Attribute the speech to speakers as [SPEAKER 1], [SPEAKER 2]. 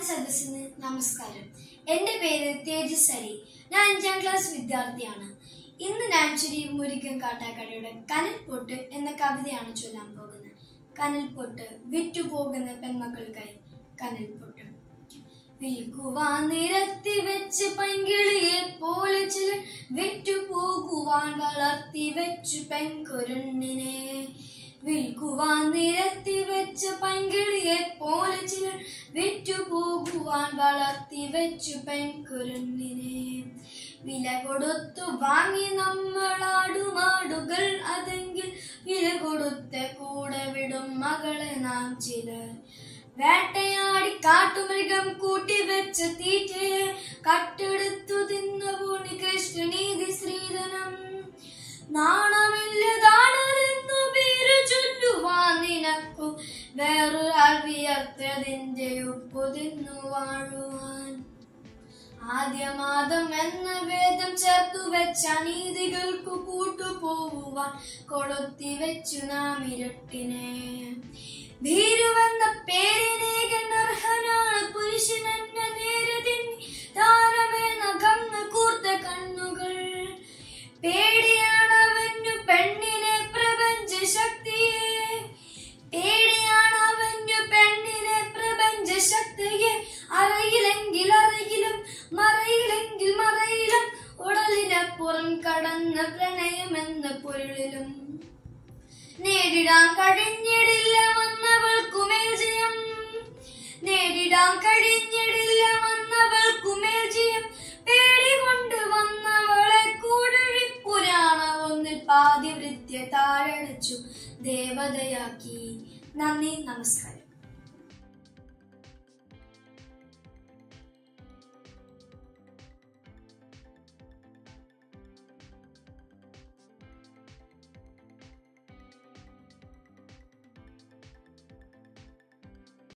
[SPEAKER 1] സദസ്സിന് നമസ്കാരം എന്റെ പേര് തേജസ് ഹരി ഞാൻ അഞ്ചാം ക്ലാസ് വിദ്യാർത്ഥിയാണ് ഇന്ന് ഞാൻ ശ്രീ മുരുകൻ കാട്ടാക്കടയുടെ കനൽപ്പൊട്ട് എന്ന കവിതയാണ് ചൊല്ലാൻ പോകുന്നത് കനൽപ്പൊട്ട് വിറ്റുപോകുന്ന പെൺമക്കൾക്കായി കനൽപ്പൊട്ട് വിൽക്കുവാൻ നിരത്തി വെച്ച് പൈങ്കിളിയെ പോലെ ചിലർ വിറ്റുപോകുവാൻ വളർത്തി വെച്ചു പെൺകുരുണ്ണിനെ വിൽക്കുവാൻ നിരത്തി വെച്ച് പൈങ്കിളിയെ പോലെ ചിലർ വിറ്റുപോകുവാൻ വളർത്തി വെച്ചു പെൺകുരുണ്ണിനെ വില കൊടുത്തു വാങ്ങി നമ്മളാടുമാടുകൾ അതെങ്കിൽ വില കൊടുത്ത് കൂടെ വിടും മകളെ നാം ചിലർ വേട്ടയാടി കാട്ടുമൃഗം കൂട്ടി വെച്ച് തീറ്റയെ കട്ടെടുത്തു തിന്നു പൂണി കൃഷ്ണനീതി ശ്രീധനം നാണമില്ലതാണെന്നു പേരു ചൊല്ലുവാൻ നിനക്കു വേറൊരാൾ വിയർത്തതിന്റെ ഉപ്പു തിന്നു വാഴുവാൻ ആദ്യമാദം എന്ന വേദം ചേർത്തു വെച്ച നീതികൾക്കു കൂട്ടുപോകുവാൻ കൊളുത്തി വെച്ചു നാം ഇരുട്ടിനെ ഭീരുവെന്ന പേരിനേകൻ അർഹനാണ് പുരുഷനെന്ന നേരതിൻ താരമേ നഖങ്ങ കൂർത്ത കണ്ണുകൾ പേടിയാണവനു പെണ്ണിനെ പ്രപഞ്ച ശക്തിയെ പേടിയാണവനു പെണ്ണിനെ പ്രപഞ്ച ശക്തിയെ അറയിലെങ്കിൽ അറയിലും മറയിലെങ്കിൽ മറയിലും ഉടലിനപ്പുറം കടന്ന പ്രണയമെന്ന പൊരുളിലും നേരിടാൻ കഴിഞ്ഞിടില്ല വന്നവൾക്കുമേൽ ജയം നേരിടാൻ കഴിഞ്ഞിടില്ല വന്നവൾക്കുമേൽ ജയം പേടി കൊണ്ട് വന്നവളെ കൂടഴി പുരാണ ഒന്നിൽ പാതിവൃത്യ താഴടിച്ചു ദേവതയാക്കി നന്ദി നമസ്കാരം